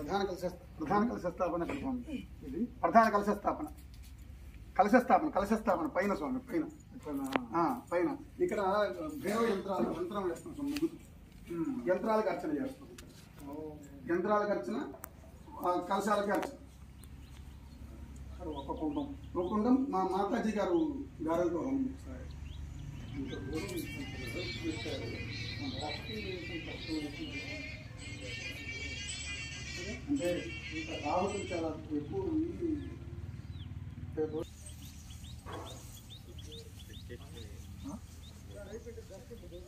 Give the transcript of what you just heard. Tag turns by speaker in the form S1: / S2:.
S1: ప్రధాన కలశ ప్రధాన కలశ స్థాపన ఇక్కడ స్వామి ఇది ప్రధాన కలశ స్థాపన కలశ స్థాపన కలశ స్థాపన పైన స్వామి పైన ఆ, పైన ఇక్కడ భైరవ యంత్రాలు యంత్రం వేస్తాం స్వామి ముగ్గురు యంత్రాలకు అర్చన చేస్తాం యంత్రాలకు అర్చన ఆ, కలశాలకి అర్చన ఒక కుండం ఒక కుండం మా మాతాజీ గారు గారెలతో హోమం చేస్తారు అంటే ఇంకా రాహుల్ చాలా ఎక్కువ ఉంది రేపు